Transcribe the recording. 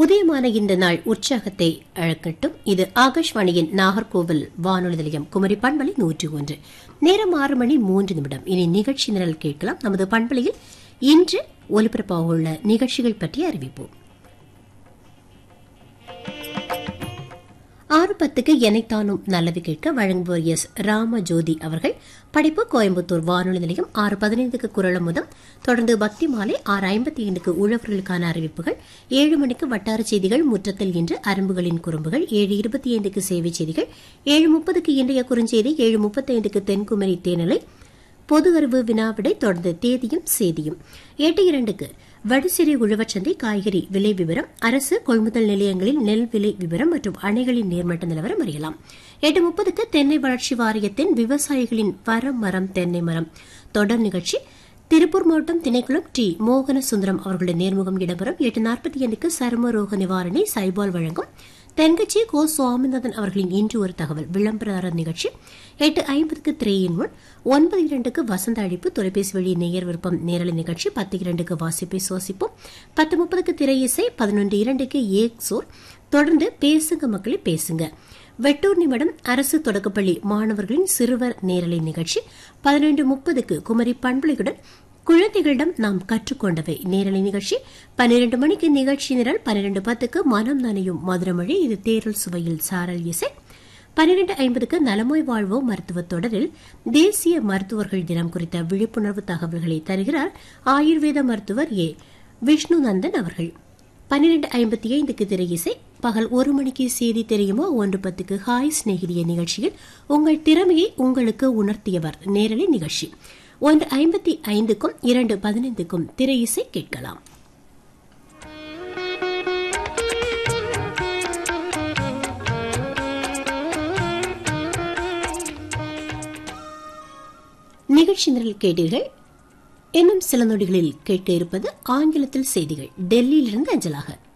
உதயமான இந்த நாள் உற்சாகத்தை அழக்கட்டும் இது ஆகாஷ்வாணியின் நாகர்கோவில் வானொலி நிலையம் குமரி பண்பலை நூற்றி ஒன்று நேரம் ஆறு மணி மூன்று நிமிடம் இனி நிகழ்ச்சி நிரல் கேட்கலாம் நமது பண்பலையில் இன்று ஒலிபரப்பாக உள்ள நிகழ்ச்சிகள் பற்றி அறிவிப்போம் ஆறு பத்துக்கு எனைத்தானும் நல்லது கேட்க வழங்குவோர் எஸ் ராமஜோதி அவர்கள் படைப்பு கோயம்புத்தூர் வானொலி நிலையம் ஆறு பதினைந்துக்கு குரலமுதம் தொடர்ந்து பக்தி மாலை ஆறு ஐம்பத்தி ஐந்துக்கு உழவர்களுக்கான அறிவிப்புகள் ஏழு மணிக்கு வட்டார செய்திகள் முற்றத்தில் இன்று அரும்புகளின் குறும்புகள் ஏழு இருபத்தி ஐந்துக்கு சேவை செய்திகள் ஏழு முப்பதுக்கு இன்றைய குறுஞ்செய்தி ஏழு முப்பத்தைந்துக்கு தென்குமரி தேனிலை பொது அறிவு வினாவிடை தொடர்ந்து தேதியும் சேதியும் எட்டு இரண்டுக்கு வடசிறை உழவச்சந்தை காய்கறி விலை விவரம் அரசு கொள்முதல் நிலையங்களில் நெல் விலை விவரம் மற்றும் அணைகளின் நீர்மட்ட நிலவரம் அறியலாம் எட்டு முப்பதுக்கு தென்னை வளர்ச்சி வாரியத்தின் விவசாயிகளின் வரம் மரம் தென்னை மரம் தொடர் நிகழ்ச்சி திருப்பூர் மாவட்டம் திணைக்குளம் டி மோகன சுந்தரம் அவர்களுடைய நேர்முகம் இடம்பெறும் எட்டு நாற்பத்தி ஐந்துக்கு சரும ரோக நிவாரணி சைபால் வழங்கும் தென்கட்சி கோ சுவாமிநாதன் அவர்களின் இன்று ஒரு தகவல் விளம்பர நிகழ்ச்சி எட்டு ஐம்பதுக்கு திரையின் முன் ஒன்பது இரண்டுக்கு வசந்த அழைப்பு தொலைபேசி வழி நேயர் விருப்பம் நேரலை நிகழ்ச்சி பத்து இரண்டுக்கு வாசிப்பை சுவாசிப்போம் பத்து முப்பதுக்கு திரை இசை பதினொன்று இரண்டுக்கு ஏக் சோர் தொடர்ந்து பேசுங்க மக்களை பேசுங்க வெட்டூர் நிமிடம் அரசு தொடக்கப்பள்ளி மாணவர்களின் சிறுவர் நேரலை நிகழ்ச்சி பதினொன்று முப்பதுக்கு குமரி பண்புலியுடன் குழந்தைகளிடம் நாம் கற்றுக்கொண்டவை நேரலை நிகழ்ச்சி பன்னிரண்டு மணிக்கு நிகழ்ச்சி நிரல் பன்னிரண்டு பத்துக்கு மனம் நனையும் மதுரமொழி இது தேரல் சுவையில் சாரல் இசை பன்னிரண்டு ஐம்பதுக்கு நலமோய் வாழ்வோ மருத்துவ தொடரில் தேசிய மருத்துவர்கள் தினம் குறித்த விழிப்புணர்வு தகவல்களை தருகிறார் ஆயுர்வேத மருத்துவர் ஏ விஷ்ணுநந்தன் அவர்கள் பன்னிரண்டு ஐம்பத்தி ஐந்துக்கு திரை இசை பகல் ஒரு மணிக்கு செய்தி தெரியுமோ ஒன்று பத்துக்கு ஹாய் சிநேகிதிய நிகழ்ச்சியில் உங்கள் திறமையை உங்களுக்கு உணர்த்தியவர் நேரலை நிகழ்ச்சி ஒன்று ஐம்பத்தி ஐந்துக்கும் இரண்டு பதினைந்துக்கும் திரை இசை கேட்கலாம் நிகழ்ச்சி நிரல் கேட்டீர்கள் இன்னும் சில நொடிகளில் கேட்க இருப்பது ஆங்கிலத்தில் செய்திகள் டெல்லியிலிருந்து அஞ்சலாக